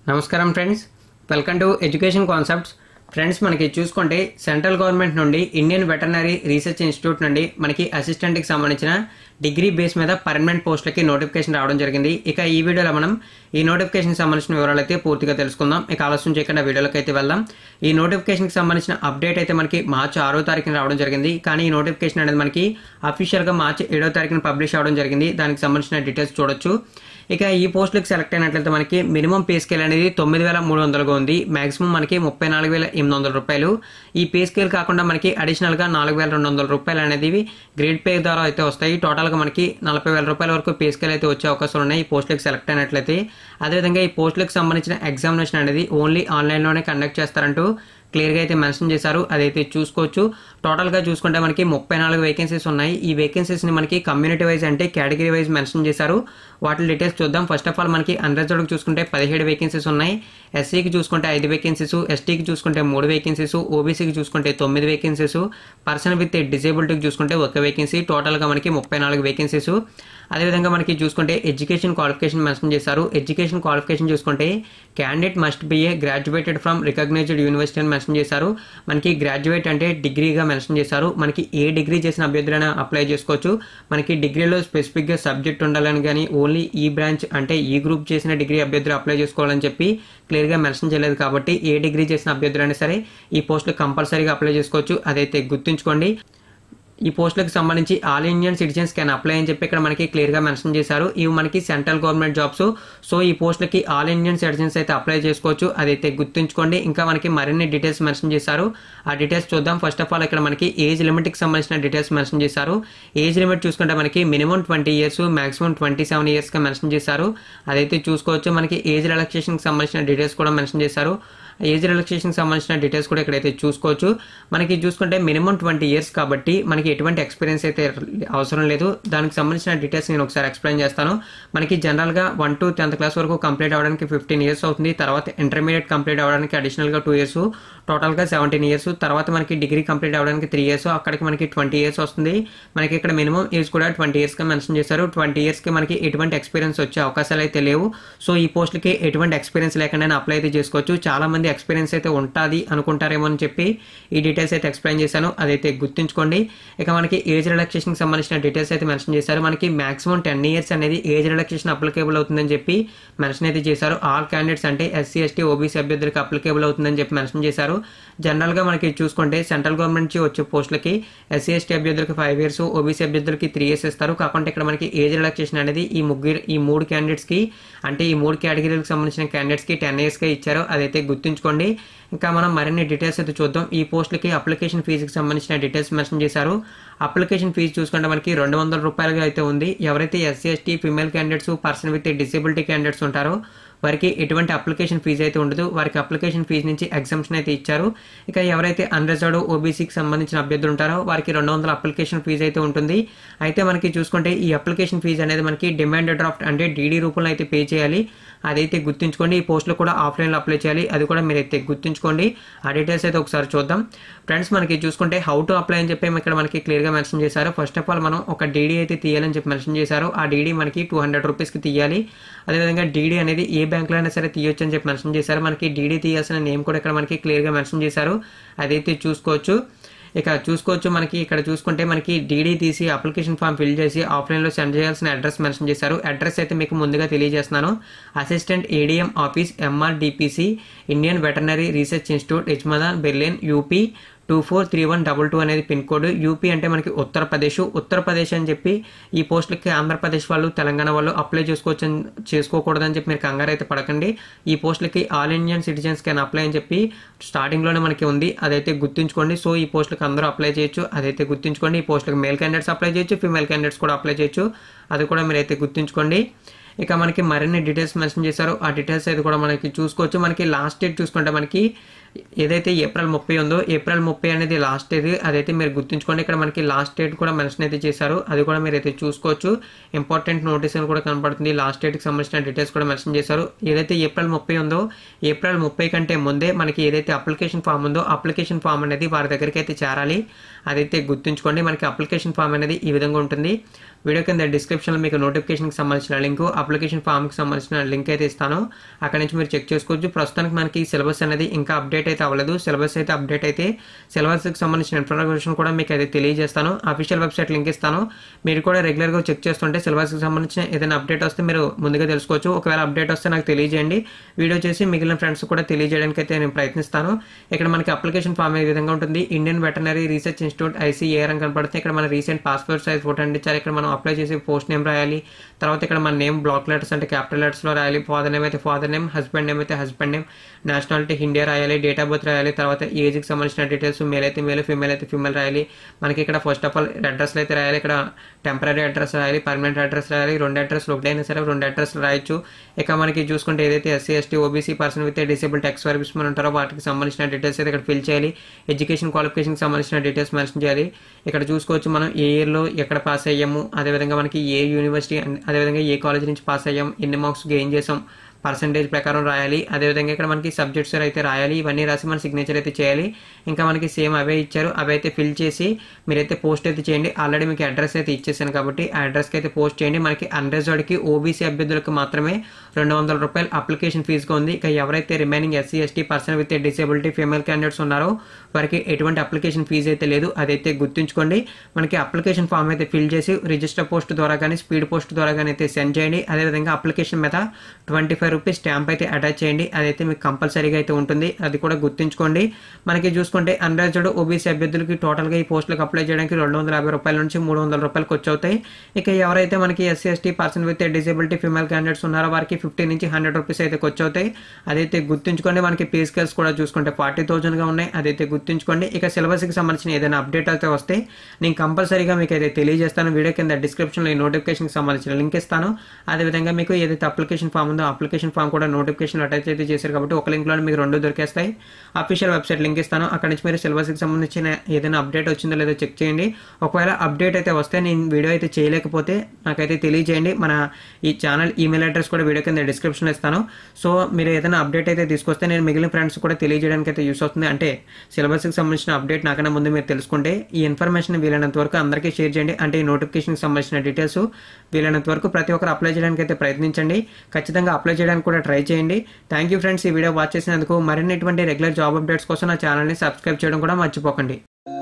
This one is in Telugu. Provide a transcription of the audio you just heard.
నమస్కారం friends welcome to education concepts friends మనకి చూసుకుంటే సెంట్రల్ గవర్నమెంట్ నుండి ఇండియన్ వెటర్నరీ రీసెర్చ్ ఇన్స్టిట్యూట్ నుండి మనకి అసిస్టెంట్కి సంబంధించిన డిగ్రీ బేస్ మీద పర్మనెంట్ పోస్టులకి నోటిఫికేషన్ రావడం జరిగింది ఇక ఈ వీడియోలో మనం ఈ నోటిఫికేషన్కి సంబంధించిన వివరాలు అయితే పూర్తిగా తెలుసుకుందాం ఇక ఆలస్యం చేయకుండా వీడియోలోకి అయితే వెళ్దాం ఈ నోటిఫికేషన్కి సంబంధించిన అప్డేట్ అయితే మనకి మార్చి ఆరో తారీఖున రావడం జరిగింది కానీ ఈ నోటిఫికేషన్ అనేది మనకి అఫీషియల్గా మార్చి ఏడో తారీఖున పబ్లిష్ అవడం జరిగింది దానికి సంబంధించిన డీటెయిల్స్ చూడొచ్చు ఇక ఈ పోస్టులకు సెలెక్ట్ అయినట్లయితే మనకి మినిమం పే స్కేల్ అనేది తొమ్మిది వేల మూడు వందలుగా ఉంది మాక్సిమం మనకి ముప్పై నాలుగు వేల ఎనిమిది వందల రూపాయలు ఈ పే స్కేల్ కాకుండా మనకి అడిషనల్గా నాలుగు వేల రెండు వందల రూపాయలు అనేది గ్రేడ్ పే ద్వారా అయితే వస్తాయి టోటల్గా మనకి నలభై వేల రూపాయల వరకు పే స్కేల్ అయితే వచ్చే అవకాశాలు ఉన్నాయి ఈ పోస్టులకు సెలెక్ట్ అయినట్లయితే అదేవిధంగా ఈ పోస్టులకు సంబంధించిన ఎగ్జామినేషన్ అనేది ఓన్లీ ఆన్లైన్లోనే కండక్ట్ చేస్తారంటూ క్లియర్గా అయితే మెన్షన్ చేశారు అదైతే చూసుకోవచ్చు టోటల్గా చూసుకుంటే మనకి ముప్పై నాలుగు వేకెన్సీస్ ఉన్నాయి ఈ వేకెన్సీస్ని మనకి కమ్యూనిటీ వైజ్ అంటే కేటగిరీ వైజ్ మెన్షన్ చేశారు వాటి డీటెయిల్స్ చూద్దాం ఫస్ట్ ఆఫ్ ఆల్ మనకి అన్రిజర్వ్డ్కి చూసుకుంటే పదిహేడు వేకెన్సీస్ ఉన్నాయి ఎస్సీకి చూసుకుంటే ఐదు వేకెన్సీస్ ఎస్టీకి చూసుకుంటే మూడు వేకెన్సీస్ ఓబీసీకి చూసుకుంటే తొమ్మిది వేకెన్సీస్ పర్సన్ విత్ డిజేబిలిటీకి చూసుకుంటే ఒక వేకెన్సీ టోటల్గా మనకి ముప్పై నాలుగు వేకెన్సీస్ అదేవిధంగా మనకి చూసుకుంటే ఎడ్యుకేషన్ క్వాలిఫికేషన్ మెన్షన్ చేశారు ఎడ్యుకేషన్ క్వాలిఫికేషన్ చూసుకుంటే candidate must be a graduated from recognised university అని మెన్షన్ చేశారు మనకి గ్రాడ్యుయేట్ అంటే డిగ్రీగా మెన్షన్ చేశారు మనకి ఏ డిగ్రీ చేసిన అభ్యర్థులైనా అప్లై చేసుకోవచ్చు మనకి డిగ్రీలో స్పెసిఫిక్గా సబ్జెక్ట్ ఉండాలని కానీ ఓన్లీ ఈ బ్రాంచ్ అంటే ఈ గ్రూప్ చేసిన డిగ్రీ అభ్యర్థులు అప్లై చేసుకోవాలని చెప్పి క్లియర్గా మెన్షన్ చేయలేదు కాబట్టి ఏ డిగ్రీ చేసిన అభ్యర్థులైనా సరే ఈ పోస్టులు కంపల్సరీగా అప్లై చేసుకోవచ్చు అదైతే గుర్తుంచుకోండి ఈ పోస్టులకు సంబంధించి all Indian citizens can apply అని చెప్పి ఇక్కడ మనకి క్లియర్గా మెన్షన్ చేశారు ఇవి మనకి సెంట్రల్ గవర్నమెంట్ జాబ్స్ సో ఈ పోస్టులకి ఆల్ ఇండియన్ సిటిజన్స్ అయితే అప్లై చేసుకోవచ్చు అదైతే గుర్తుంచుకోండి ఇంకా మనకి మరిన్ని డీటెయిల్స్ మెన్షన్ చేశారు ఆ డీటెయిల్స్ చూద్దాం ఫస్ట్ ఆఫ్ ఆల్ ఇక్కడ మనకి ఏజ్ లిమిట్కి సంబంధించిన డీటెయిల్స్ మెన్షన్ చేశారు ఏజ్ లిమిట్ చూసుకుంటే మనకి minimum twenty years maximum twenty seven ఇయర్స్గా మెన్షన్ చేశారు అదైతే చూసుకోవచ్చు మనకి ఏజ్ రిలాక్సేషన్కి సంబంధించిన డీటెయిల్స్ కూడా మెన్షన్ చేశారు ఏజ్ రిలాక్సేషన్కి సంబంధించిన డీటెయిల్స్ కూడా ఇక్కడైతే చూసుకోవచ్చు మనకి చూసుకుంటే మినిమం ట్వంటీ ఇయర్స్ కాబట్టి మనకి ఎటువంటి ఎక్స్పీరియన్స్ అయితే అవసరం లేదు దానికి సంబంధించిన డీటెయిల్స్ నేను ఒకసారి ఎక్స్ప్లెయిన్ చేస్తాను మనకి జనరల్గా వన్ టు టెన్త్ క్లాస్ వరకు కంప్లీట్ అవ్వడానికి ఫిఫ్టీన్ ఇయర్స్ అవుతుంది తర్వాత ఇంటర్మీడియట్ కంప్లీట్ అవ్వడానికి అడిషనల్గా టూ ఇయర్స్ టోటల్గా సెవెంటీన్ ఇయర్స్ తర్వాత మనకి డిగ్రీ కంప్లీట్ అవ్వడానికి త్రీ ఇయర్స్ అక్కడికి మనకి ట్వంటీ ఇయర్స్ వస్తుంది మనకి ఇక్కడ మినిమం ఏజ్ కూడా ట్వంటీ ఇయర్స్గా మెన్షన్ చేశారు ట్వంటీ ఇయర్స్కి మనకి ఎటువంటి ఎక్స్పీరియన్స్ వచ్చే అవకాశాలు అయితే లేవు సో ఈ పోస్ట్లకి ఎటువంటి ఎక్స్పీరియన్స్ లేకుండా అప్లై అయితే చేసుకోవచ్చు చాలా మంది ఎక్స్పీరియన్స్ అయితే ఉంటుంది అనుకుంటారేమో అని చెప్పి ఈ డీటెయిల్స్ అయితే ఎక్స్ప్లెయిన్ చేశాను అదైతే గుర్తుంచుకోండి ఇక మనకి ఏజ్ రిలాక్సేషన్కి సంబంధించిన డీటెయిల్స్ అయితే మెన్షన్ చేశారు మనకి మాక్సిమం టెన్ ఇయర్స్ అనేది ఏజ్ రిలాక్సేషన్ అప్లికేబుల్ అవుతుందని చెప్పి మెన్షన్ అయితే చేశారు ఆల్ క్యాండిడేట్స్ అంటే ఎస్సీ ఎస్టీ ఓబీసీ అభ్యర్థులకు అప్లికేబుల్ అవుతుందని చెప్పి మెన్షన్ చేశారు జనరల్గా మనకి చూసుకుంటే సెంట్రల్ గవర్నమెంట్ నుంచి వచ్చే పోస్టులకి ఎస్సీ ఎస్టీ అభ్యర్థులకి ఫైవ్ ఇయర్స్ ఓబీసీ అభ్యర్థులకి త్రీ ఇయర్స్ ఇస్తారు కాకుంటే ఇక్కడ మనకి ఏజ్ రిలాక్సేషన్ అనేది ఈ ముగ్గురు ఈ మూడు క్యాండిడేట్స్కి అంటే ఈ మూడు కేటగిరీలకు సంబంధించిన క్యాండిడేట్స్కి టెన్ ఇయర్స్గా ఇచ్చారు అదైతే గుర్తుంచుకోండి ఇంకా మనం మరిన్ని డీటెయిల్స్ అయితే చూద్దాం ఈ పోస్టులకి అప్లికేషన్ ఫీజుకి సంబంధించిన డీటెయిల్స్ మెన్షన్ చేశారు అప్లికేషన్ ఫీజు చూసుకుంటే మనకి రెండు వందల రూపాయలుగా అయితే ఉంది ఎవరైతే SC ST female candidates person with disability candidates ఉంటారో వారికి ఎటువంటి అప్లికేషన్ ఫీజు అయితే ఉండదు వారికి అప్లికేషన్ ఫీజు నుంచి ఎగ్జామ్షన్ అయితే ఇచ్చారు ఇక ఎవరైతే అన్రిజర్వ్డ్ ఓబీసీకి సంబంధించిన అభ్యర్థులు ఉంటారో వారికి రెండు వందల అప్లికేషన్ ఫీజు అయితే ఉంటుంది అయితే మనకి చూసుకుంటే ఈ అప్లికేషన్ ఫీజు అనేది మనకి డిమాండ్ డ్రాఫ్ట్ అంటే డీడీ రూపంలో అయితే పే చేయాలి అదైతే గుర్తుంచుకోండి ఈ పోస్టులు కూడా ఆఫ్లైన్లో అప్లై చేయాలి అది కూడా మీరు అయితే గుర్తుంచుకోండి ఆ డీటెయిల్స్ అయితే ఒకసారి చూద్దాం ఫ్రెండ్స్ మనకి చూసుకుంటే హౌ టు అప్లై అని చెప్పి ఇక్కడ మనకి క్లియర్గా మెన్షన్ చేశారు ఫస్ట్ ఆఫ్ ఆల్ మనం ఒక డీడీ అయితే తీయాలని చెప్పి మెన్షన్ చేశారు ఆ డీడీ మనకి టూ హండ్రెడ్ రూపీస్కి తీయాలి అదేవిధంగా డీడీ అనేది ఏ బ్యాంక్లో అయినా సరే తీయొచ్చు అని చెప్పి మెన్షన్ చేశారు మనకి డీడీ తీయాల్సిన నేమ్ కూడా ఇక్కడ మనకి క్లియర్గా మెన్షన్ చేశారు అదైతే చూసుకోవచ్చు ఇక చూసుకోవచ్చు మనకి ఇక్కడ చూసుకుంటే మనకి డీడీ తీసి అప్లికేషన్ ఫామ్ ఫిల్ చేసి ఆఫ్లైన్లో సెండ్ చేయాల్సిన అడ్రస్ మెన్షన్ చేశారు అడ్రస్ అయితే మీకు ముందుగా తెలియజేస్తున్నాను assistant ADM office MRDPC Indian veterinary research institute ఇచ్మదాన్ బెర్లిన్ UP two four three one double two అనేది పిన్ కోడ్ యూపీ అంటే మనకి ఉత్తరప్రదేశ్ ఉత్తరప్రదేశ్ అని చెప్పి ఈ పోస్టులకి ఆంధ్రప్రదేశ్ వాళ్ళు తెలంగాణ వాళ్ళు అప్లై చేసుకోవచ్చు చేసుకోకూడదని చెప్పి మీరు కంగారు అయితే పడకండి ఈ పోస్టులకి all Indian citizens can apply అని చెప్పి స్టార్టింగ్లోనే మనకి ఉంది అదైతే గుర్తుంచుకోండి సో ఈ పోస్టులకు అందరూ అప్లై చేయొచ్చు అదైతే గుర్తుంచుకోండి ఈ పోస్టులకు మేల్ క్యాండిడేట్స్ అప్లై చేయొచ్చు ఫీమేల్ క్యాండిడేట్స్ కూడా అప్లై చేయొచ్చు అది కూడా మీరు అయితే గుర్తుంచుకోండి ఇక మనకి మరిన్ని డీటెయిల్స్ మెన్షన్ చేశారు ఆ డీటెయిల్స్ అయితే కూడా మనకి చూసుకోవచ్చు మనకి లాస్ట్ డేట్ చూసుకుంటే మనకి ఏదైతే ఏప్రిల్ ముప్పై ఉందో ఏప్రిల్ ముప్పై అనేది లాస్ట్ ఇది అదైతే మీరు గుర్తుంచుకోండి ఇక్కడ మనకి లాస్ట్ డేట్ కూడా మెన్షన్ అయితే చేశారు అది కూడా మీరు అయితే చూసుకోవచ్చు ఇంపార్టెంట్ నోటీస్ అని కూడా కనపడుతుంది లాస్ట్ డేట్కి సంబంధించిన డీటెయిల్స్ కూడా మెన్షన్ చేశారు ఏదైతే ఏప్రిల్ ముప్పై ఉందో ఏప్రిల్ ముప్పై కంటే ముందే మనకి ఏదైతే అప్లికేషన్ ఫామ్ ఉందో అప్లికేషన్ ఫామ్ అనేది వారి దగ్గరికి అయితే చేరాలి అదైతే గుర్తుంచుకోండి మనకి అప్లికేషన్ ఫామ్ అనేది ఈ విధంగా ఉంటుంది వీడియో కింద డిస్క్రిప్షన్లో మీకు నోటిఫికేషన్కి సంబంధించిన లింక్ అప్లికేషన్ ఫామ్కి సంబంధించిన లింక్ అయితే ఇస్తాను అక్కడ నుంచి మీరు చెక్ చేసుకోవచ్చు ప్రస్తుతానికి మనకి సిలబస్ అనేది ఇంకా అప్డేట్ అయితే అవ్వలేదు సిలబస్ అయితే అప్డేట్ అయితే సిలబస్కి సంబంధించిన ఇన్ఫర్మేషన్ కూడా మీకు అయితే తెలియజేస్తాను అఫీషియల్ వెబ్సైట్ లింక్ ఇస్తాను మీరు కూడా రెగ్యులర్గా చెక్ చేస్తుంటే సిలబస్కి సంబంధించిన ఏదైనా అప్డేట్ వస్తే మీరు ముందుగా తెలుసుకోవచ్చు ఒకవేళ అప్డేట్ వస్తే నాకు తెలియజేయండి వీడియో చేసి మిగిలిన ఫ్రెండ్స్ కూడా తెలియజేయడానికి అయితే నేను ప్రయత్నిస్తాను ఇక్కడ మనకి అప్లికేషన్ ఫామ్ ఏ విధంగా ఉంటుంది Indian veterinary research institute ICAR అని కనపడుతుంది ఇక్కడ మన రీసెంట్ పాస్పోర్ట్ సైజ్ ఫోటో అందించాలి ఇక్కడ మనం అప్లై చేసి పోస్ట్ నేమ్ రాయాలి తర్వాత ఇక్కడ మన నేమ్ బ్లాక్ లెటర్స్ అంటే క్యాపిటల్ లెటర్స్లో రాయాలి ఫాదర్ నేమ్ అయితే ఫాదర్ నేమ్ హస్బెండ్ నేమ్ అయితే హస్బెండ్ నేమ్ నేషనాలిటీ ఇండియా రాయాలి డేట్ ఆఫ్ బర్త్ రాయాలి తర్వాత ఏజ్కి సంబంధించిన డీటెయిల్స్ మేల్ అయితే మేల్ ఫీమేల్ అయితే ఫీమేల్ రాయాలి మనకి ఇక్కడ ఫస్ట్ ఆఫ్ ఆల్ అడ్రస్లు అయితే రాయాలి ఇక్కడ టెంపరీ అడ్రస్ రాయాలి పర్మనెంట్ అడ్రస్ రాయాలి రెండు అడ్రస్ ఒకటైనా సరే రెండు అడ్రస్ రాయొచ్చు ఇక మనకి చూసుకుంటే ఏదైతే SC ST OBC person with disable ex service మన ఉంటారో వాటికి సంబంధించిన డీటెయిల్స్ అయితే ఇక్కడ ఫిల్ చేయాలి ఎడ్యుకేషన్ క్వాలిఫికేషన్కి సంబంధించిన డీటెయిల్స్ మెన్షన్ చేయాలి ఇక్కడ చూసుకోవచ్చు మనం ఏ ఇయర్లో ఎక్కడ పాస్ అయ్యాము అదేవిధంగా మనకి ఏ యూనివర్సిటీ అదేవిధంగా ఏ కాలేజ్ నుంచి పాస్ అయ్యాం ఎన్ని మార్క్స్ గెయిన్ చేసాం పర్సంటేజ్ ప్రకారం రాయాలి అదేవిధంగా ఇక్కడ మనకి సబ్జెక్ట్స్ అయితే రాయాలి ఇవన్నీ రాసి మన సిగ్నేచర్ అయితే చేయాలి ఇంకా మనకి సేమ్ అవే ఇచ్చారు అవి అయితే ఫిల్ చేసి మీరైతే పోస్ట్ అయితే చేయండి ఆల్రెడీ మీకు అడ్రస్ అయితే ఇచ్చేసాను కాబట్టి ఆ అడ్రస్కి అయితే పోస్ట్ చేయండి మనకి అన్రిజర్వ్డ్కి ఓబీసీ అభ్యర్థులకు మాత్రమే రెండు వందల రూపాయలు అప్లికేషన్ ఫీజుగా ఉంది ఇక ఎవరైతే remaining SC ST person with disability female candidates ఉన్నారో వారికి ఎటువంటి అప్లికేషన్ ఫీజు అయితే లేదు అదైతే గుర్తుంచుకోండి మనకి అప్లికేషన్ ఫామ్ అయితే ఫిల్ చేసి రిజిస్టర్ పోస్ట్ ద్వారా కానీ స్పీడ్ పోస్ట్ ద్వారా కానీ అయితే సెండ్ చేయండి అదేవిధంగా అప్లికేషన్ మీద ట్వంటీ ఫైవ్ రూపీస్ స్టాంప్ అయితే అటాచ్ చేయండి అదైతే మీకు కంపల్సరీగా అయితే ఉంటుంది అది కూడా గుర్తుంచుకోండి మనకి చూసుకుంటే అన్రాజ్డ్ ఓబీసీ అభ్యర్థులకి టోటల్గా ఈ పోస్టులకు అప్లై చేయడానికి రెండు వందల యాభై రూపాయల నుంచి మూడు వందల రూపాయలకు వచ్చి అవుతాయి ఇక ఎవరైతే మనకి SC ST person with disability female candidates ఉన్నారో వారికి ఫిఫ్టీ నుంచి హండ్రెడ్ రూపీస్ అయితే ఖర్చు అవుతాయి అదైతే గుర్తుంచుకోండి మనకి పే స్కేల్స్ కూడా చూసుకుంటే ఫార్టీ థౌసండ్గా ఉన్నాయి అదైతే గుర్తుంచుకోండి ఇక సిలబస్కి సంబంధించిన ఏదైనా అప్డేట్ అయితే వస్తే నేను కంపల్సరీగా మీకు అయితే తెలియజేస్తాను వీడియో కింద డిస్క్రిప్షన్లో ఈ నోటిఫికేషన్కి సంబంధించిన లింక్ ఇస్తాను అదేవిధంగా మీకు ఏదైతే అప్లికేషన్ ఫామ్ ఉందో అప్లికేషన్ ఫామ్ కూడా నోటిఫికేషన్ అటాచ్ అయితే చేశారు కాబట్టి ఒక లింక్లో మీకు రెండు దొరికేస్తాయి అఫీషియల్ వెబ్సైట్ లింక్ ఇస్తాను అక్కడ నుంచి మీరు సిలబస్కి సంబంధించిన ఏదైనా అప్డేట్ వచ్చిందో లేదో చెక్ చేయండి ఒకవేళ అప్డేట్ అయితే వస్తే నేను వీడియో అయితే చేయలేకపోతే నాకైతే తెలియజేయండి మన ఈ ఛానల్ ఈమెయిల్ అడ్రస్ కూడా వీడియో కింద డిస్క్రిప్షన్లో ఇస్తాను సో మీరు ఏదైనా అప్డేట్ అయితే తీసుకొస్తే నేను మిగిలిన ఫ్రెండ్స్ కూడా తెలియజేయడానికి అయితే యూస్ అవుతుంది అంటే సిలబస్కి సంబంధించిన అప్డేట్ నాకన్నా ముందు మీరు తెలుసుకుంటే ఈ ఇన్ఫర్మేషన్ వీలైనంత వరకు అందరికీ షేర్ చేయండి అంటే ఈ నోటిఫికేషన్కి సంబంధించిన డీటెయిల్స్ వీలైనంత వరకు ప్రతి ఒక్కరు అప్లై చేయడానికి అయితే ప్రయత్నించండి ఖచ్చితంగా అప్లై చేయడానికి కూడా ట్రై చేయండి థ్యాంక్ యూ ఫ్రెండ్స్ ఈ వీడియో వాచ్ చేసినందుకు మరిన్ని ఇటువంటి రెగ్యులర్ జాబ్ అప్డేట్స్ కోసం నా ఛానల్ని సబ్స్క్రైబ్ చేయడం కూడా మర్చిపోకండి